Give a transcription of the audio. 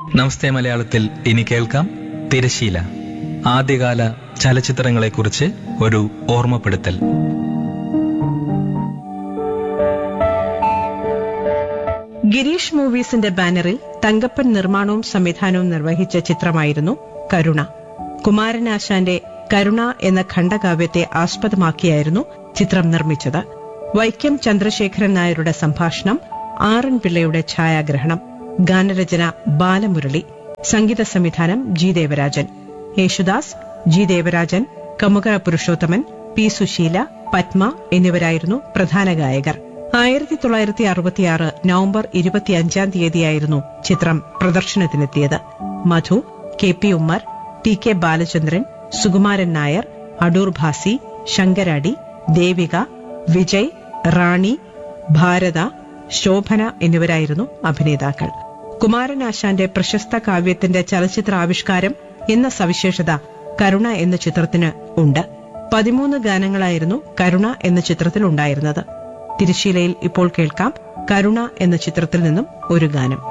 നമസ്തേ മലയാളത്തിൽ ഇനി കേൾക്കാം തിരശീല ആദ്യകാല ചലച്ചിത്രങ്ങളെക്കുറിച്ച് ഒരു ഓർമ്മപ്പെടുത്തൽ ഗിരീഷ് മൂവീസിന്റെ ബാനറിൽ തങ്കപ്പൻ നിർമ്മാണവും സംവിധാനവും നിർവഹിച്ച ചിത്രമായിരുന്നു കരുണ കുമാരനാശാന്റെ കരുണ എന്ന ഖണ്ഡകാവ്യത്തെ ആസ്പദമാക്കിയായിരുന്നു ചിത്രം നിർമ്മിച്ചത് വൈക്കം ചന്ദ്രശേഖരൻ നായരുടെ സംഭാഷണം ആറൻ പിള്ളയുടെ ഛായാഗ്രഹണം ഗാനരചന ബാലമുരളി സംഗീത സംവിധാനം G Devarajan Yesudas G Devarajan Kamukara Purushothaman P Susheela Padma എന്നിവരായിരുന്നു പ്രധാന ഗായകർ ആയിരത്തി തൊള്ളായിരത്തി അറുപത്തിയാറ് നവംബർ ഇരുപത്തിയഞ്ചാം തീയതിയായിരുന്നു ചിത്രം പ്രദർശനത്തിനെത്തിയത് Madhu K P Ummer T K Balachandran Sukumaran Nair Adoor Bhasi Sankaradi Devika Vijay Rani Bharatha Shobhana എന്നിവരായിരുന്നു അഭിനേതാക്കൾ കുമാരനാശാന്റെ പ്രശസ്ത കാവ്യത്തിന്റെ ചലച്ചിത്രാവിഷ്കാരം എന്ന സവിശേഷത കരുണ എന്ന ചിത്രത്തിന് ഉണ്ട് പതിമൂന്ന് ഗാനങ്ങളായിരുന്നു കരുണ എന്ന ചിത്രത്തിൽ ഉണ്ടായിരുന്നത് തിരുശീലയിൽ ഇപ്പോൾ കേൾക്കാം കരുണ എന്ന ചിത്രത്തിൽ നിന്നും ഒരു ഗാനം